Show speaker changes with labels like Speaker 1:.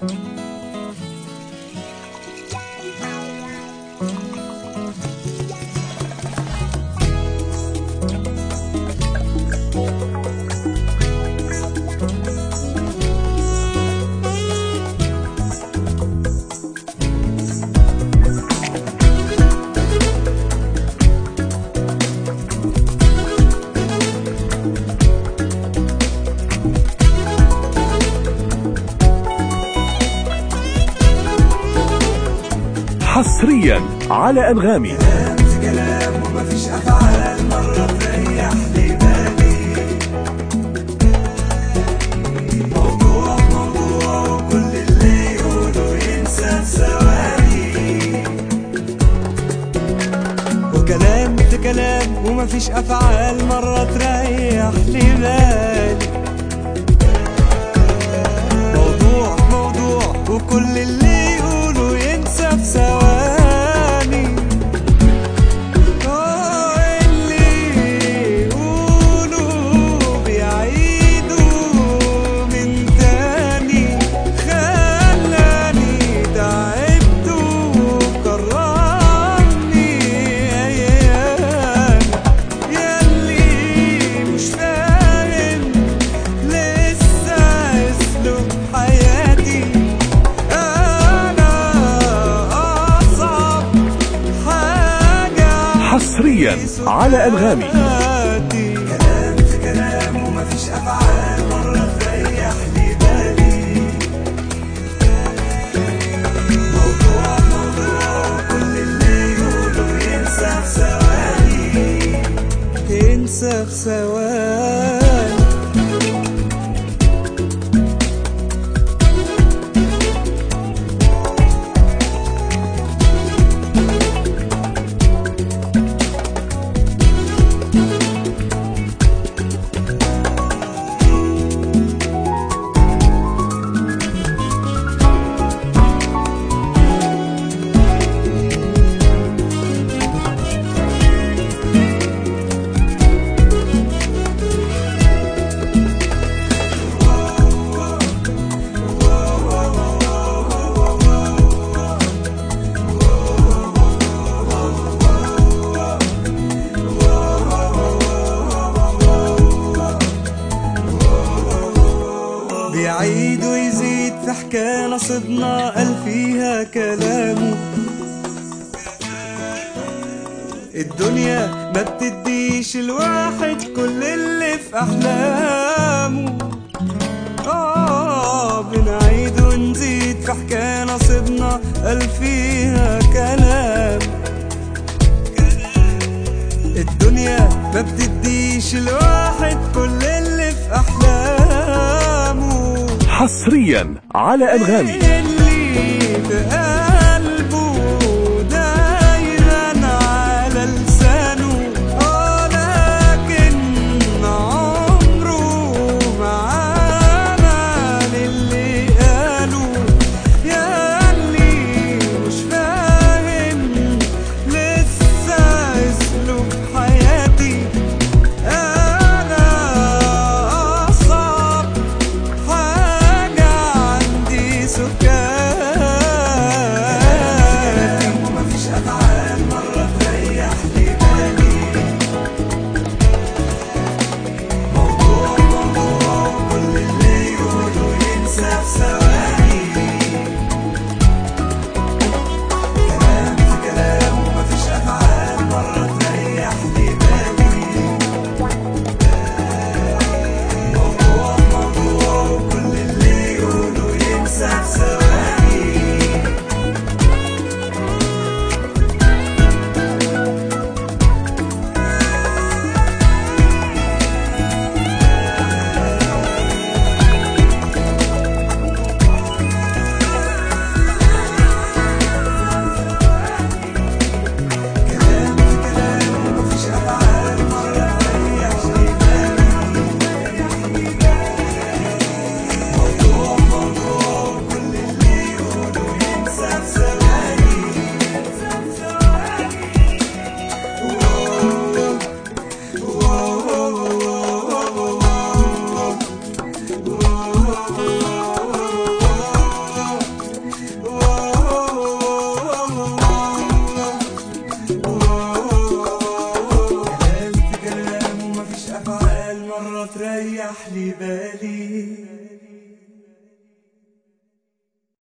Speaker 1: حصريا على أنغامي
Speaker 2: كلام ومفيش افعال مره تريح لي بالي موضوع موضوع وكل اللي يقوله ينسى في ثواني وكلام في كلام ومفيش افعال مره تريح لي بالي موضوع موضوع وكل اللي يقوله ينسى في ثواني آه، اللي يقولوا بيعيدوا من تاني خلاني تعبت وكرهني أيام ياللي مش فاهم لسه اسلوب حياتي أنا أصعب حاجة
Speaker 1: حصريا على أنغامي
Speaker 2: كلام في كلام ومفيش أفعال مرة تريح لي بالي موضوع موضوع كل اللي يقوله ينسى في ثواني ينسى في ثواني بيعيد ويزيد في حكاية نصبنا قال فيها كلامه الدنيا ما بتديش الواحد كل اللي في أحلامه آه بنعيد ونزيد في حكاية نصبنا قال فيها كلام الدنيا ما بتديش الواحد كل اللي في أحلامه
Speaker 1: حصريا على أنغامي
Speaker 2: اللي في قلبه دايما على لسانه آه لكن عمره ما عمل اللي قاله يا اللي مش فاهم لسه اسلوب حياتي انا اصعب حاجة عندي سكاني لي بالي